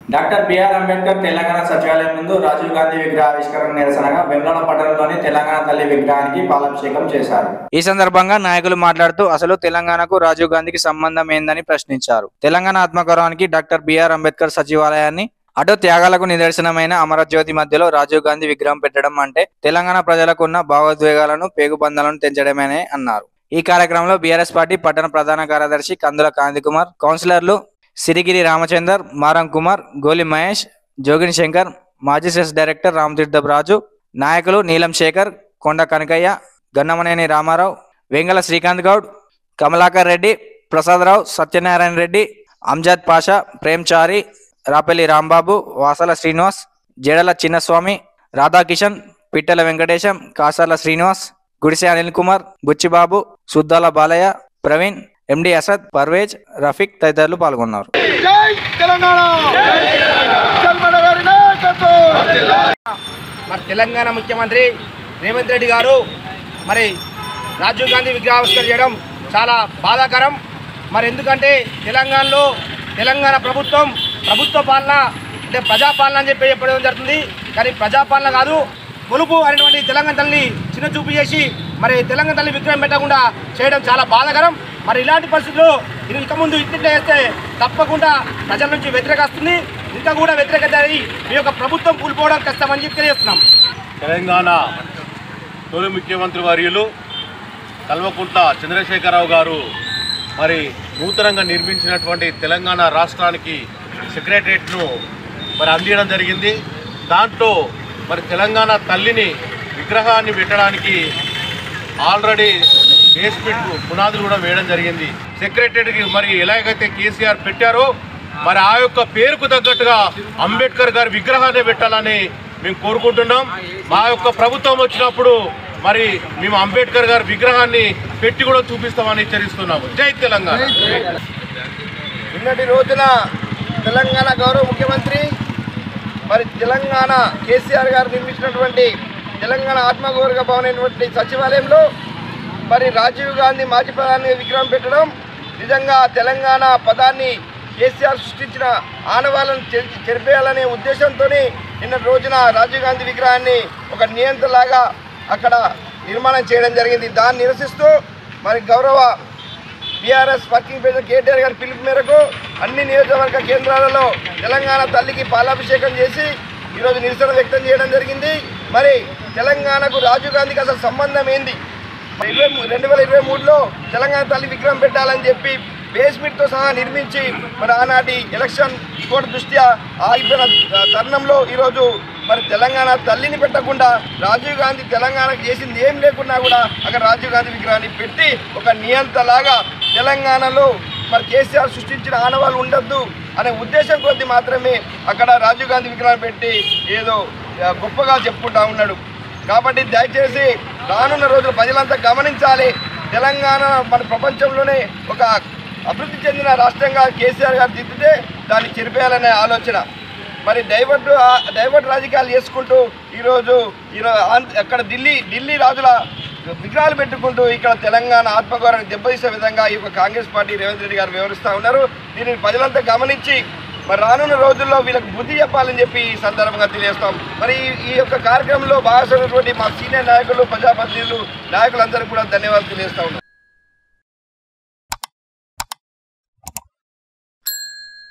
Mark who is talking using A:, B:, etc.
A: doctor BR Ambedkar Telangana సచివాలయం ముందు రాజీవ్ గాంధీ విగ్రహ ఆవిష్కరణ నిరసనగా వెమ్లల పట్టణంలోని తెలంగాణ తల్లి విగ్రహానికి పాలాభిషేకం చేశారు
B: ఈ సందర్భంగా నాయకులు మాట్లాడుతూ అసలు తెలంగాణకు రాజీవ్ గాంధీకి సంబంధం ఏందని ప్రశ్నించారు తెలంగాణ ఆత్మగౌరవానికి డాక్టర్ బిఆర్ అంబేద్కర్ సచివాలయాన్ని అటు త్యాగాలకు నిదర్శనమైన అమరజ్యోతి మధ్యలో రాజీవ్ గాంధీ విగ్రహం పెట్టడం అంటే తెలంగాణ ప్రజలకు ఉన్న భావోద్వేగాలను పేగుబంధాలను తెంచడమేనే అన్నారు ఈ కార్యక్రమంలో బీఆర్ఎస్ పార్టీ పట్టణ ప్రధాన కార్యదర్శి కందుల కాంతి కుమార్ కౌన్సిలర్లు సిరిగిరి రామచందర్ మారం కుమార్ గోలి మహేష్ జోగిని శంకర్ మాజీ సెస్ డైరెక్టర్ రామతీర్థపు రాజు నాయకులు నీలం శేఖర్ కొండ కనకయ్య గన్నమనేని రామారావు వెంగళ శ్రీకాంత్ గౌడ్ కమలాకర్ రెడ్డి ప్రసాదరావు సత్యనారాయణ రెడ్డి అంజాద్ పాషా ప్రేమ్చారి రాపల్లి రాంబాబు వాసల శ్రీనివాస్ జడల చిన్నస్వామి రాధాకిషన్ పిట్టల వెంకటేశం కాసాల శ్రీనివాస్ గుడిసె అనిల్ కుమార్ బుచ్చిబాబు సుద్దాల బాలయ్య ప్రవీణ్ ఎండి అసద్ పర్వేజ్ రఫీక్ తదితరులు పాల్గొన్నారు
C: జై తెలంగాణ జన్మల గారి నాయకత్వం
D: మరి తెలంగాణ ముఖ్యమంత్రి రేవంత్ రెడ్డి గారు మరి రాజీవ్ గాంధీ విగ్రహావిష్కరణ చేయడం చాలా బాధాకరం మరి ఎందుకంటే తెలంగాణలో తెలంగాణ ప్రభుత్వం ప్రభుత్వ పాలన అంటే ప్రజాపాలన అని చెప్పి చెప్పడం జరుగుతుంది కానీ ప్రజాపాలన కాదు కొలుపు అనేటువంటి తెలంగాణ తల్లి చిన్న చూపు చేసి మరి తెలంగాణ తల్లి విగ్రహం పెట్టకుండా చేయడం చాలా బాధాకరం మరి ఇలాంటి పరిస్థితుల్లో ఇది ఇక ముందు ఇట్లా చేస్తే తప్పకుండా ప్రజల నుంచి వ్యతిరేక వస్తుంది ఇంకా కూడా వ్యతిరేకత అయ్యి మీ యొక్క ప్రభుత్వం కూలిపోవడం కష్టమని చెప్పి తెలియజేస్తున్నాం
E: తెలంగాణ తొలి ముఖ్యమంత్రి వర్యులు కల్వకుంట్ల చంద్రశేఖరరావు గారు మరి నూతనంగా నిర్మించినటువంటి తెలంగాణ రాష్ట్రానికి సెక్రటరియట్ను మరి అందించడం జరిగింది దాంట్లో మరి తెలంగాణ తల్లిని విగ్రహాన్ని పెట్టడానికి ఆల్రెడీ బేస్మెంట్ పునాదులు కూడా వేయడం జరిగింది సెక్రటరీకి మరి ఎలాగైతే కేసీఆర్ పెట్టారో మరి ఆ యొక్క పేరుకు తగ్గట్టుగా అంబేద్కర్ గారి విగ్రహాన్ని పెట్టాలని మేము కోరుకుంటున్నాం మా యొక్క ప్రభుత్వం వచ్చినప్పుడు మరి మేము అంబేద్కర్ గారి విగ్రహాన్ని పెట్టి కూడా చూపిస్తామని హెచ్చరిస్తున్నాము జై తెలంగాణ
C: నిన్నటి రోజున తెలంగాణ గౌరవ ముఖ్యమంత్రి మరి తెలంగాణ కేసీఆర్ గారు నిర్మించినటువంటి తెలంగాణ ఆత్మగౌరవ భవన్ అయినటువంటి సచివాలయంలో మరి రాజీవ్ గాంధీ మాజీ ప్రధాని విగ్రహం పెట్టడం నిజంగా తెలంగాణ పదాన్ని కేసీఆర్ సృష్టించిన ఆనవాళ్ళను చెరి- చెరిపేయాలనే ఉద్దేశంతో నిన్న రోజున రాజీవ్ గాంధీ విగ్రహాన్ని ఒక నియంత్రలాగా అక్కడ నిర్మాణం చేయడం జరిగింది దాన్ని నిరసిస్తూ మరి గౌరవ బీఆర్ఎస్ వర్కింగ్ ప్రెసిడెంట్ కేటీఆర్ గారి పిలుపు మేరకు అన్ని నియోజకవర్గ కేంద్రాలలో తెలంగాణ తల్లికి పాలాభిషేకం చేసి ఈరోజు నిరసన వ్యక్తం చేయడం జరిగింది మరి తెలంగాణకు రాజీవ్ గాంధీకి అసలు సంబంధం ఏంది ఇరవై మూ- రెండు వేల ఇరవై మూడులో తెలంగాణ తల్లి విగ్రహం పెట్టాలని చెప్పి బేస్మెంట్తో సహా నిర్మించి మరి ఆనాటి ఎలక్షన్ కోడ్ దృష్ట్యా ఆగిపోయిన త- తరుణంలో ఈరోజు మరి తెలంగాణ తల్లిని పెట్టకుండా రాజీవ్ గాంధీ తెలంగాణకు చేసింది ఏం లేకున్నా కూడా అక్కడ రాజీవ్ గాంధీ విగ్రహాన్ని పెట్టి ఒక నియంతలాగా తెలంగాణలో మరి కేసీఆర్ సృష్టించిన ఆనవాళ్ళు ఉండొద్దు అనే ఉద్దేశం కొద్దీ మాత్రమే అక్కడ రాజీవ్ గాంధీ విగ్రహాన్ని పెట్టి ఏదో ఆ, గొప్పగా చెప్పుకుంటా ఉన్నాడు కాబట్టి దయచేసి రానున్న రోజులు ప్రజలంతా గమనించాలి తెలంగాణ మన ప్రపంచంలోనే ఒక అభివృద్ధి చెందిన రాష్ట్రంగా కేసీఆర్ గారు దిద్దితే దాన్ని చెరిపేయాలనే ఆలోచన మరి డైవర్ట్ డైవర్ట్ రాజకీయాలు చేసుకుంటూ ఈరోజు ఈరోజు ఆంధ్ర- అక్కడ ఢిల్లీ ఢిల్లీ రాజుల విగ్రహాలు పెట్టుకుంటూ ఇక్కడ తెలంగాణ ఆత్మగౌరవాన్ని దెబ్బతీసే విధంగా ఈ యొక్క కాంగ్రెస్ పార్టీ రేవంత్ రెడ్డి గారు వివరిస్తూ ఉన్నారు దీనిని ప్రజలంతా గమనించి మరి రానున్న రోజుల్లో వీళ్ళకి బుద్ధి చెప్పాలని చెప్పి ఈ సందర్భంగా తెలియజేస్తాం మరి ఈ- ఈ యొక్క కార్యక్రమంలో భాగస్వామైనటువంటి మా సీనియర్ నాయకులు ప్రజాప్రతినిధులు నాయకులందరికీ కూడా ధన్యవాదాలు తెలియజేస్తా ఉన్నాం